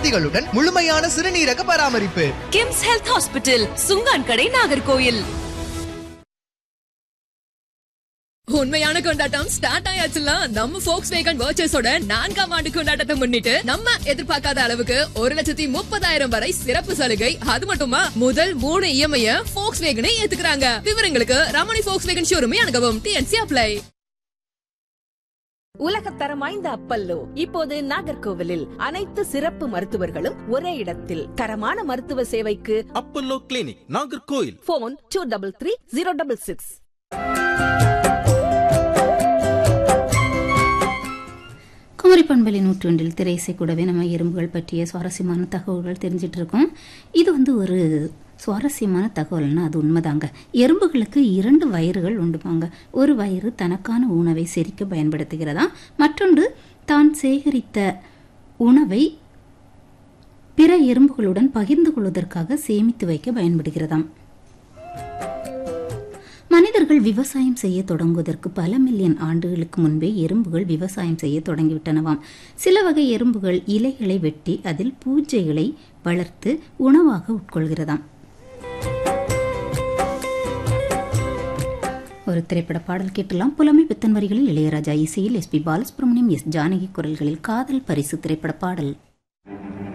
வசதிகளுடன் முழுமையான சிறுநீரக பராமரிப்பு கிம்ஸ் ஹெல்த் ஹாஸ்பிட்டல் சுங்கான் கடை நாகர்கோயில் உண்மையான கொண்டாட்டம் ஸ்டார்ட் ஆயாச்சுல நம்ம ஃபோக்ஸ் வேகன் வர்ச்சஸோட நான்காம் ஆண்டு கொண்டாட்டத்தை முன்னிட்டு நம்ம எதிர்பார்க்காத அளவுக்கு ஒரு லட்சத்தி முப்பதாயிரம் வரை சிறப்பு சலுகை அது மட்டுமா முதல் மூணு இஎம்ஐ ஃபோக்ஸ் வேகனை ஏத்துக்கிறாங்க விவரங்களுக்கு ரமணி ஃபோக்ஸ் வேகன் ஷோரூமே அணுகவும் டிஎன்சி அப்ளை உலகத்தரம் வாய்ந்த அப்பல்லோ இப்போது நாகர்கோவிலில் அனைத்து சிறப்பு மருத்துவர்களும் ஒரே இடத்தில் தரமான மருத்துவ சேவைக்கு Apollo clinic Nagercoil phone two double three zero double six Kumari பண்பலை நூற்றொன்றில் திரைசை கூடவே நம்ம எறும்புகள் பற்றிய சுவாரஸ்யமான தகவல்கள் தெரிஞ்சிட்டு இருக்கோம் இது வந்து ஒரு சுவாரஸ்யமான தகவல்னா அது உண்மைதாங்க எறும்புகளுக்கு இரண்டு வயிறுகள் உண்டுமாங்க ஒரு வயிறு தனக்கான உணவை செரிக்க பயன்படுத்துகிறதா மற்றொன்று தான் சேகரித்த உணவை பிற எறும்புகளுடன் பகிர்ந்து கொள்வதற்காக சேமித்து வைக்க பயன்படுகிறதாம் மனிதர்கள் விவசாயம் செய்ய தொடங்குவதற்கு பல மில்லியன் ஆண்டுகளுக்கு முன்பே எறும்புகள் விவசாயம் செய்ய தொடங்கிவிட்டனவாம் சில வகை எறும்புகள் இலைகளை வெட்டி அதில் பூஜைகளை வளர்த்து உணவாக உட்கொள்கிறதாம் ஒரு திரைப்பட பாடல் கேட்டலாம் புலமை பித்தன் வரிகளில் இளையராஜா இசையில் S P Balasubrahmanyam S Janaki குரல்களில் காதல் பரிசு திரைப்பட பாடல்